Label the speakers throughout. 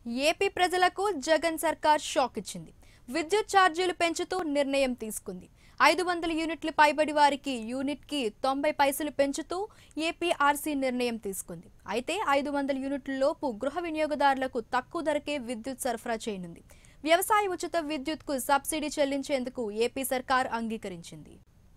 Speaker 1: AP ప్రజలకు జగన్ సర్కార్ shock ఇచ్చింది విద్యుత్ ఛార్జీలు పెంచుతూ నిర్ణయం తీసుకుంది ఐదు వందల యూనిట్లు పైబడి వారికి యూనిట్కి తొంభై పైసలు పెంచుతూ ఏపీఆర్సీ నిర్ణయం తీసుకుంది అయితే ఐదు వందల యూనిట్ల లోపు గృహ వినియోగదారులకు తక్కువ ధరకే విద్యుత్ సరఫరా చేయనుంది వ్యవసాయ ఉచిత విద్యుత్కు సబ్సిడీ చెల్లించేందుకు ఏపీ సర్కార్ అంగీకరించింది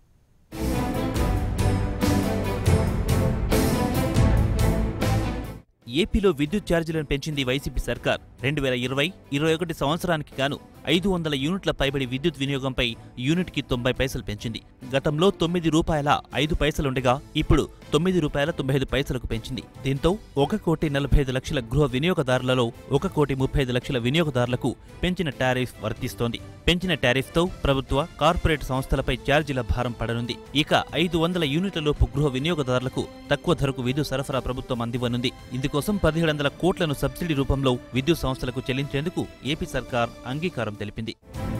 Speaker 2: ఏపీలో విద్యుత్ ఛార్జీలను పెంచింది వైసీపీ సర్కార్ రెండు వేల ఇరవై ఇరవై ఒకటి సంవత్సరానికి గాను ఐదు వందల యూనిట్ల పైబడి విద్యుత్ వినియోగంపై యూనిట్కి తొంభై పైసలు పెంచింది గతంలో తొమ్మిది రూపాయల ఐదు పైసలుండగా ఇప్పుడు తొమ్మిది రూపాయల తొంభై ఐదు పైసలకు పెంచింది దీంతో ఒక కోటి నలభై ఐదు లక్షల గృహ వినియోగదారులలో ఒక కోటి ముప్పై ఐదు లక్షల వినియోగదారులకు పెంచిన టారిఫ్ వర్తిస్తోంది పెంచిన టారిఫ్తో ప్రభుత్వ కార్పొరేట్ సంస్థలపై ఛార్జీల భారం పడనుంది ఇక ఐదు వందల యూనిట్ల లోపు గృహ వినియోగదారులకు తక్కువ ధరకు విద్యుత్ సరఫరా ప్రభుత్వం అందివ్వనుంది ఇందుకోసం పదిహేడు వందల కోట్లను సబ్సిడీ రూపంలో విద్యుత్ సంస్థలకు చెల్లించేందుకు ఏపీ సర్కార్ అంగీకారం తెలిపింది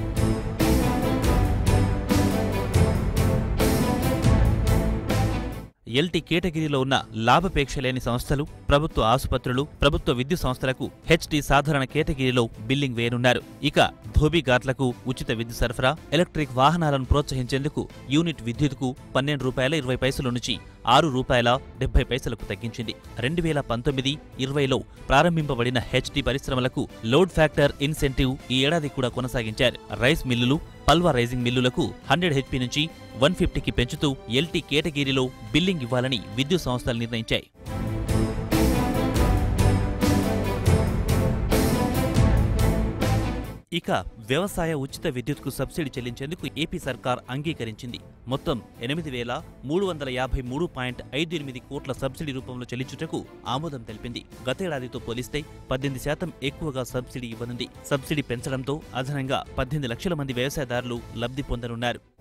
Speaker 2: ఎల్టీ కేటగిరీలో ఉన్న లాభపేక్ష లేని సంస్థలు ప్రభుత్వ ఆసుపత్రులు ప్రభుత్వ విద్యుత్ సంస్థలకు హెచ్టీ సాధారణ కేటగిరీలో బిల్లింగ్ వేయనున్నారు ఇక ధోబీఘాట్లకు ఉచిత విద్యుత్ సరఫరా ఎలక్ట్రిక్ వాహనాలను ప్రోత్సహించేందుకు యూనిట్ విద్యుత్కు పన్నెండు రూపాయల ఇరవై పైసల నుంచి ఆరు రూపాయల డెబ్బై పైసలకు తగ్గించింది రెండు వేల పంతొమ్మిది ఇరవైలో ప్రారంభింపబడిన హెచ్డి పరిశ్రమలకు లోడ్ ఫ్యాక్టర్ ఇన్సెంటివ్ ఈ ఏడాది కూడా కొనసాగించారు రైస్ మిల్లులు పల్వరైజింగ్ మిల్లులకు హండ్రెడ్ హెచ్పి నుంచి వన్ ఫిఫ్టీకి పెంచుతూ ఎల్టీ కేటగిరీలో బిల్లింగ్ ఇవ్వాలని విద్యుత్ సంస్థలు నిర్ణయించాయి ఇక వ్యవసాయ ఉచిత విద్యుత్కు సబ్సిడీ చెల్లించేందుకు ఏపీ సర్కార్ అంగీకరించింది మొత్తం ఎనిమిది వేల మూడు వందల యాభై మూడు పాయింట్ ఐదు ఎనిమిది కోట్ల సబ్సిడీ రూపంలో చెల్లించుటకు ఆమోదం తెలిపింది గతేడాదితో పోలిస్తే పద్దెనిమిది శాతం ఎక్కువగా సబ్సిడీ ఇవ్వనుంది సబ్సిడీ పెంచడంతో అదనంగా పద్దెనిమిది లక్షల మంది వ్యవసాయదారులు లబ్ధి పొందనున్నారు